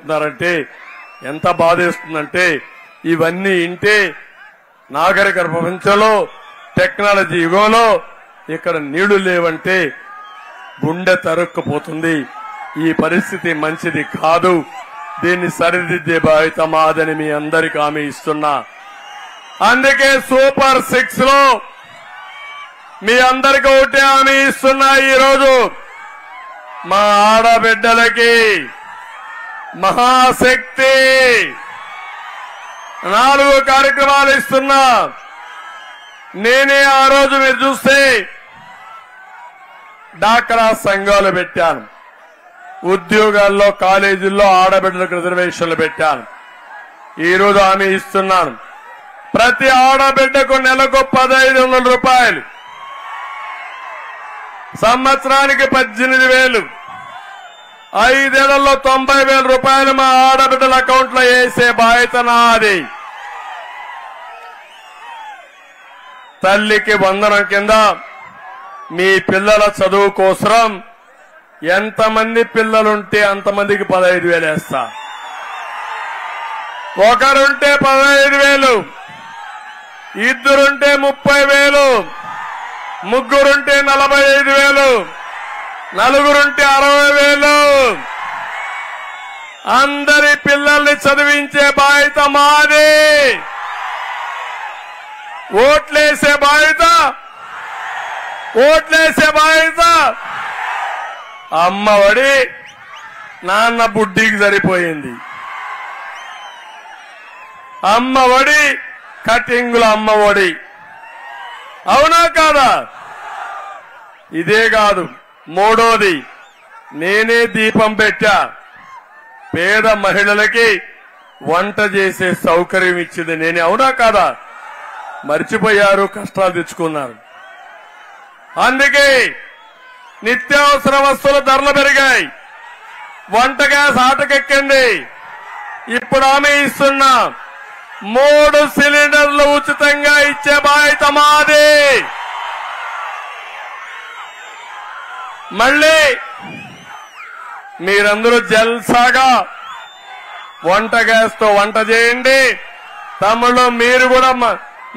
చెప్తున్నారంటే ఎంత బాధేస్తుందంటే ఇవన్నీ ఇంటే నాగరిక ప్రపంచంలో టెక్నాలజీ యుగంలో ఇక్కడ నీళ్లు లేవంటే గుండె తరుక్కుపోతుంది ఈ పరిస్థితి మంచిది కాదు దీన్ని సరిదిద్దే బాధ్యత మాదని మీ అందరికి హామీ ఇస్తున్నా అందుకే సూపర్ సిక్స్ లో మీ అందరికి ఒకటే హామీ ఇస్తున్నా ఈ రోజు మా ఆడబిడ్డలకి మహాశక్తి నాలుగు కార్యక్రమాలు ఇస్తున్నా నేనే ఆ రోజు మీరు చూస్తే డాక్రా సంఘాలు పెట్టాను ఉద్యోగాల్లో కాలేజీల్లో ఆడబిడ్డలకు రిజర్వేషన్లు పెట్టాను ఈ రోజు హామీ ఇస్తున్నాను ప్రతి ఆడబిడ్డకు నెలకు పదహైదు వందల రూపాయలు సంవత్సరానికి పద్దెనిమిది వేలు ఐదేళ్లలో తొంభై వేల రూపాయలు మా ఆడబిడ్డల అకౌంట్ లో వేసే బాధ్యత నాది తల్లికి వందనం కింద మీ పిల్లల చదువు కోసం ఎంతమంది పిల్లలుంటే అంతమందికి పదహైదు వేలు వేస్తా ఒకరుంటే పదహైదు వేలు ఇద్దరుంటే ముప్పై వేలు ముగ్గురుంటే నలభై ఐదు వేలు నలుగురుంటే అరవై వేలు అందరి పిల్లల్ని చదివించే బాధ్యత మాది ఓట్లేసే బాధ్యత ఓట్లేసే బాధ్యత అమ్మఒడి నాన్న బుడ్డికి సరిపోయింది అమ్మఒడి కటింగుల అమ్మఒడి అవునా కాదా ఇదే కాదు మూడోది నేనే దీపం పెట్టా పేద మహిళలకి వంట చేసే సౌకర్యం ఇచ్చింది నేనే అవునా కాదా మర్చిపోయారు కష్టాలు తెచ్చుకున్నారు అందుకే నిత్యావసర వస్తువుల ధరలు పెరిగాయి వంట గ్యాస్ ఆటకెక్కింది ఇప్పుడు ఆమె ఇస్తున్నా మూడు సిలిండర్లు ఉచితంగా ఇచ్చే బాధ్యత మాది మళ్ళీ మీరందరూ జల్సాగా వంట గ్యాస్ తో వంట చేయండి తమ్ముళ్ళు మీరు కూడా మ-